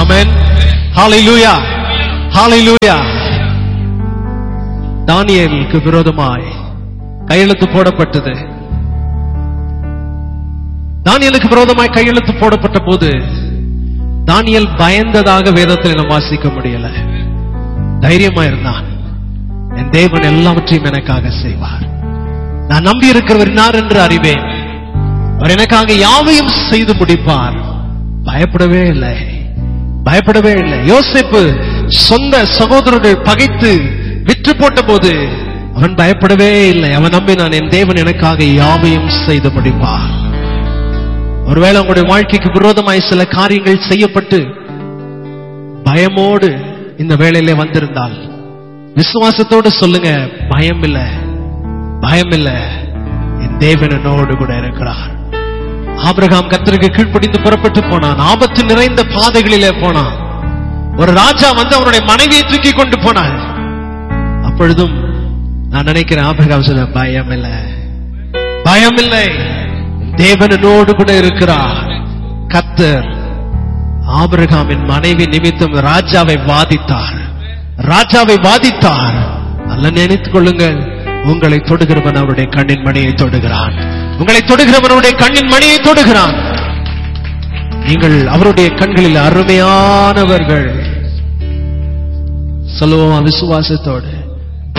ஆமென் ஹalleluya ஹalleluya தானியேலுக்கு விரோதமாய் கையெழுத்து போடப்பட்டது தானியலுக்கு விரோதமாய் கையெழுத்து போடப்பட்ட போது தானியல் பயந்ததாக வேதத்தில் நம்ம வாசிக்க முடியல தைரியமா இருந்தான் என் தேவன் எல்லாவற்றையும் எனக்காக செய்வார் நான் நம்பி இருக்கிறவர் இன்னார் என்று அறிவேன் அவர் எனக்காக யாவையும் செய்து முடிப்பார் பயப்படவே இல்லை பயப்படவே இல்லை யோசிப்பு சொந்த சகோதரர்கள் பகைத்து விற்று போட்ட போது அவன் பயப்படவே இல்லை அவன் நம்பினான் என் தேவன் எனக்காக யாவையும் செய்து முடிப்பார் ஒருவேளை உங்களுடைய வாழ்க்கைக்கு விரோதமாய் சில காரியங்கள் செய்யப்பட்டு பயமோடு இந்த வேளையிலே வந்திருந்தால் விசுவாசத்தோடு சொல்லுங்க பயம் இல்ல பயம் இல்ல என் தேவன் என்னோடு கூட இருக்கிறார் ஆபிரகாம் கத்தருக்கு கீழ்ப்படிந்து புறப்பட்டு போனான் ஆபத்து நிறைந்த பாதைகளிலே போனான் ஒரு ராஜா வந்து அவனுடைய மனைவியை தூக்கி கொண்டு போனாள் அப்பொழுதும் நான் நினைக்கிறேன் ஆபிரகாம் சொன்ன பயம் இல்லை பயம் இல்லை தேவன் என்னோடு கூட இருக்கிறார் கத்தர் ஆபிரகாமின் மனைவி நிமித்தம் ராஜாவை வாதித்தார் ராஜாவை வாதித்தார் அல்ல நினைத்துக் கொள்ளுங்கள் உங்களை தொடுகிறவன் அவருடைய கண்ணின் மணியை தொடுகிறான் உங்களை தொடுகிறவன் அவருடைய கண்ணின் மணியை தொடுகிறான் நீங்கள் அவருடைய கண்களில் அருமையானவர்கள் சொல்லுவோமா விசுவாசத்தோடு